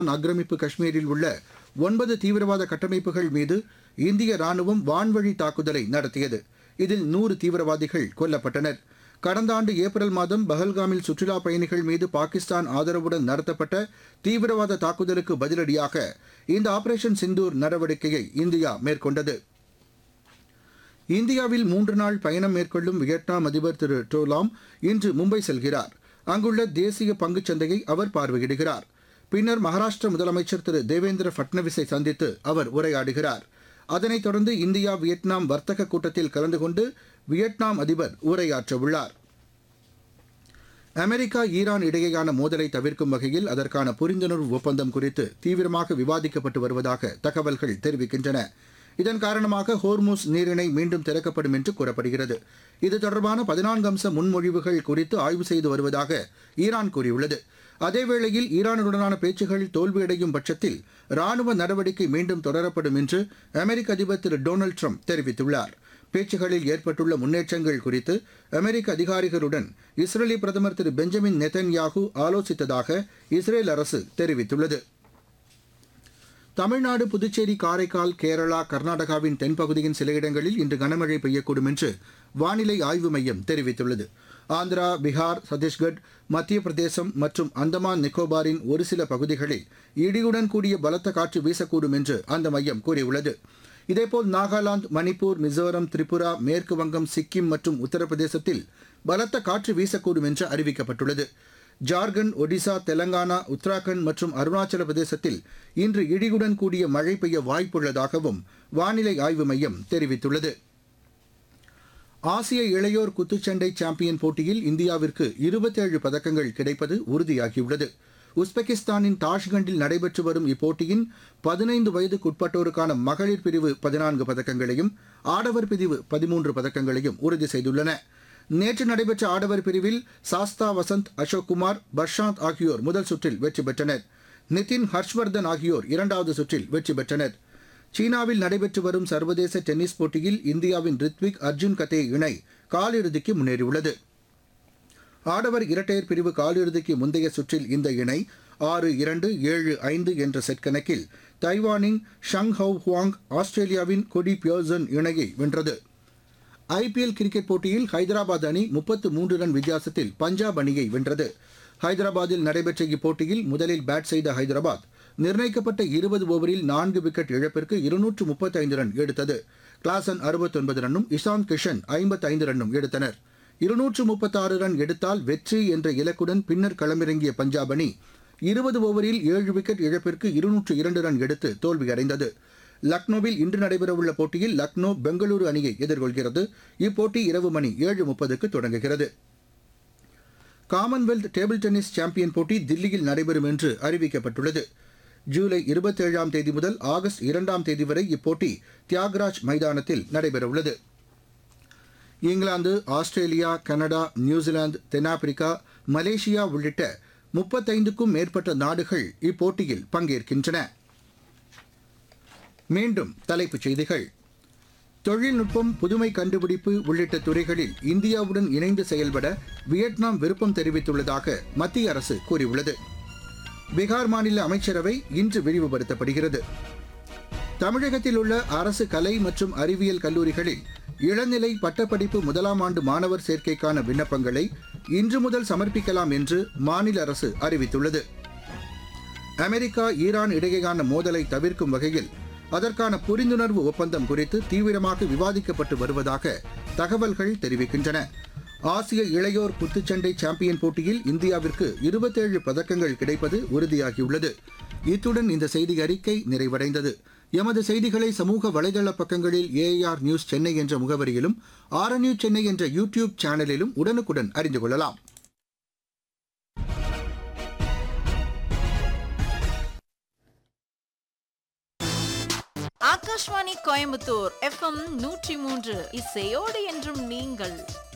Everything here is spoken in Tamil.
ஆக்கிரமிப்பு காஷ்மீரில் உள்ள ஒன்பது தீவிரவாத கட்டமைப்புகள் மீது இந்திய ராணுவம் வான்வழி தாக்குதலை நடத்தியது இதில் நூறு தீவிரவாதிகள் கொல்லப்பட்டனர் கடந்த ஆண்டு ஏப்ரல் மாதம் பஹல்காமில் சுற்றுலா பயணிகள் மீது பாகிஸ்தான் ஆதரவுடன் நடத்தப்பட்ட தீவிரவாத தாக்குதலுக்கு பதிலடியாக இந்த ஆபரேஷன் சிந்தூர் நடவடிக்கையை இந்தியா மேற்கொண்டது இந்தியாவில் மூன்று நாள் பயணம் மேற்கொள்ளும் வியட்நாம் அதிபர் திரு டோலாம் இன்று மும்பை செல்கிறார் அங்குள்ள தேசிய பங்குச் சந்தையை அவர் பார்வையிடுகிறார் பின்னர் மகாராஷ்டிர முதலமைச்சர் திரு தேவேந்திர ஃபட்னவிஸை சந்தித்து அவர் உரையாடுகிறார் அதனைத் தொடர்ந்து இந்தியா வியட்நாம் வர்த்தக கூட்டத்தில் கலந்து கொண்டு வியட்நாம் அதிபர் உரையாற்றவுள்ளார் அமெரிக்கா ஈரான் இடையேயான மோதலை தவிர்க்கும் வகையில் அதற்கான புரிந்துணர்வு ஒப்பந்தம் குறித்து தீவிரமாக விவாதிக்கப்பட்டு வருவதாக தகவல்கள் தெரிவிக்கின்றன இதன் காரணமாக ஹோர்மூஸ் நீரிணை மீண்டும் திறக்கப்படும் என்று கூறப்படுகிறது இது தொடர்பான பதினான்கு அம்ச முன்மொழிவுகள் குறித்து ஆய்வு செய்து வருவதாக ஈரான் கூறியுள்ளது அதேவேளையில் ஈரானுடனான பேச்சுகள் தோல்வியடையும் பட்சத்தில் ராணுவ நடவடிக்கை மீண்டும் தொடரப்படும் என்று அமெரிக்க அதிபர் திரு டொனால்டு ட்ரம்ப் தெரிவித்துள்ளார் பேச்சுகளில் ஏற்பட்டுள்ள முன்னேற்றங்கள் குறித்து அமெரிக்க அதிகாரிகளுடன் இஸ்ரேலி பிரதமர் திரு பெஞ்சமின் நெதன்யாகு ஆலோசித்ததாக இஸ்ரேல் அரசு தெரிவித்துள்ளது தமிழ்நாடு புதுச்சேரி காரைக்கால் கேரளா கர்நாடகாவின் தென்பகுதியின் சில இடங்களில் இன்று கனமழை பெய்யக்கூடும் என்று வானிலை ஆய்வு மையம் தெரிவித்துள்ளது ஆந்திரா பீகார் சத்தீஸ்கட் மத்திய பிரதேசம் மற்றும் அந்தமான் நிக்கோபாரின் ஒரு சில பகுதிகளில் இடியுடன் கூடிய பலத்த காற்று வீசக்கூடும் என்று அந்த மையம் கூறியுள்ளது இதேபோல் நாகாலாந்து மணிப்பூர் மிசோரம் திரிபுரா மேற்கு வங்கம் சிக்கிம் மற்றும் உத்தரப்பிரதேசத்தில் பலத்த காற்று வீசக்கூடும் என்று அறிவிக்கப்பட்டுள்ளது ஜார்க்கண்ட் ஒடிசா தெலங்கானா உத்தராகண்ட் மற்றும் அருணாச்சல பிரதேசத்தில் இன்று இடியுடன் கூடிய மழை பெய்ய வாய்ப்புள்ளதாகவும் வானிலை ஆய்வு மையம் தெரிவித்துள்ளது ஆசிய இளையோர் குத்துச்சண்டை சாம்பியன் போட்டியில் இந்தியாவிற்கு இருபத்தேழு பதக்கங்கள் கிடைப்பது உறுதியாகியுள்ளது உஸ்பெகிஸ்தானின் தாஷ்கண்டில் நடைபெற்று வரும் இப்போட்டியின் பதினைந்து வயதுக்குட்பட்டோருக்கான மகளிர் பிரிவு பதினான்கு பதக்கங்களையும் ஆடவர் பிரிவு பதிமூன்று பதக்கங்களையும் உறுதி செய்துள்ளன நேற்று நடைபெற்ற ஆடவர் பிரிவில் சாஸ்தா வசந்த் அசோக் குமார் பர்ஷாந்த் ஆகியோர் முதல் சுற்றில் வெற்றி பெற்றனர் நிதின் ஹர்ஷ்வர்தன் ஆகியோர் இரண்டாவது சுற்றில் வெற்றி பெற்றனர் சீனாவில் நடைபெற்று வரும் சர்வதேச டென்னிஸ் போட்டியில் இந்தியாவின் ரித்விக் அர்ஜுன் கதே இணை காலிறுதிக்கு முன்னேறியுள்ளது ஆடவர் இரட்டையர் பிரிவு காலிறுதிக்கு முந்தைய சுற்றில் இந்த இணை ஆறு இரண்டு ஏழு ஐந்து என்ற செட் கணக்கில் தைவானின் ஷங் ஹவ் ஹுவாங் ஆஸ்திரேலியாவின் கொடி பியோசன் இணையை வென்றது ஐபிஎல் கிரிக்கெட் போட்டியில் ஹைதராபாத் அணி முப்பத்து மூன்று ரன் வித்தியாசத்தில் பஞ்சாப் அணியை வென்றது ஹைதராபாத்தில் நடைபெற்ற இப்போட்டியில் முதலில் பேட் செய்த ஹைதராபாத் நிர்ணயிக்கப்பட்ட இருபது ஓவரில் நான்கு விக்கெட் இழப்பிற்கு இருநூற்று முப்பத்தைந்து ரன் எடுத்தது கிளாசன் அறுபத்தொன்பது ரன்னும் இஷாந்த் கிஷன் ஐம்பத்தைந்து ரன்னும் எடுத்தனர் இருநூற்று முப்பத்தாறு ரன் எடுத்தால் வெற்றி என்ற இலக்குடன் பின்னர் களமிறங்கிய பஞ்சாப் அணி இருபது ஓவரில் ஏழு விக்கெட் இழப்பிற்கு இருநூற்று இரண்டு ரன் எடுத்து தோல்வியடைந்தது லக்னோவில் இன்று நடைபெறவுள்ள போட்டியில் லக்னோ பெங்களூரு அணியை எதிர்கொள்கிறது இப்போட்டி இரவு மணி ஏழு முப்பதுக்கு தொடங்குகிறது காமன்வெல்த் டேபிள் டென்னிஸ் சாம்பியன் போட்டி தில்லியில் நடைபெறும் என்று அறிவிக்கப்பட்டுள்ளது ஜூலை இருபத்தேழாம் தேதி முதல் ஆகஸ்ட் இரண்டாம் தேதி வரை இப்போட்டி தியாகராஜ் மைதானத்தில் நடைபெறவுள்ளது இங்கிலாந்து ஆஸ்திரேலியா கனடா நியூசிலாந்து தென்னாப்பிரிக்கா மலேசியா உள்ளிட்ட முப்பத்தைந்துக்கும் மேற்பட்ட நாடுகள் இப்போட்டியில் பங்கேற்கின்றன மீண்டும் தலைப்புச் செய்திகள் தொழில்நுட்பம் புதுமை கண்டுபிடிப்பு உள்ளிட்ட துறைகளில் இந்தியாவுடன் இணைந்து செயல்பட வியட்நாம் விருப்பம் தெரிவித்துள்ளதாக மத்திய அரசு கூறியுள்ளது பீகார் மாநில அமைச்சரவை இன்று விரிவுபடுத்தப்படுகிறது தமிழகத்தில் உள்ள அரசு கலை மற்றும் அறிவியல் கல்லூரிகளில் இளநிலை பட்டப்படிப்பு முதலாம் ஆண்டு மாணவர் சேர்க்கைக்கான விண்ணப்பங்களை இன்று முதல் சமர்ப்பிக்கலாம் என்று மாநில அரசு அறிவித்துள்ளது அமெரிக்கா ஈரான் இடையேயான மோதலை தவிர்க்கும் வகையில் அதற்கான புரிந்துணர்வு ஒப்பந்தம் குறித்து தீவிரமாக விவாதிக்கப்பட்டு வருவதாக தகவல்கள் தெரிவிக்கின்றன ஆசிய இளையோர் குத்துச்சண்டை சாம்பியன் போட்டியில் இந்தியாவிற்கு இருபத்தேழு பதக்கங்கள் கிடைப்பது உறுதியாகியுள்ளது இத்துடன் இந்த செய்தி அறிக்கை நிறைவடைந்தது எமது செய்திகளை சமூக வலைதள பக்கங்களில் ஏஆர் நியூஸ் சென்னை என்ற முகவரியிலும் ஆர் நியூஸ் சென்னை என்ற யூடியூப் சேனலிலும் உடனுக்குடன் அறிந்து கொள்ளலாம் ஆகாஷ்வாணி கோயம்புத்தூர் எஃப்எம் நூற்றி மூன்று இசையோடு என்றும் நீங்கள்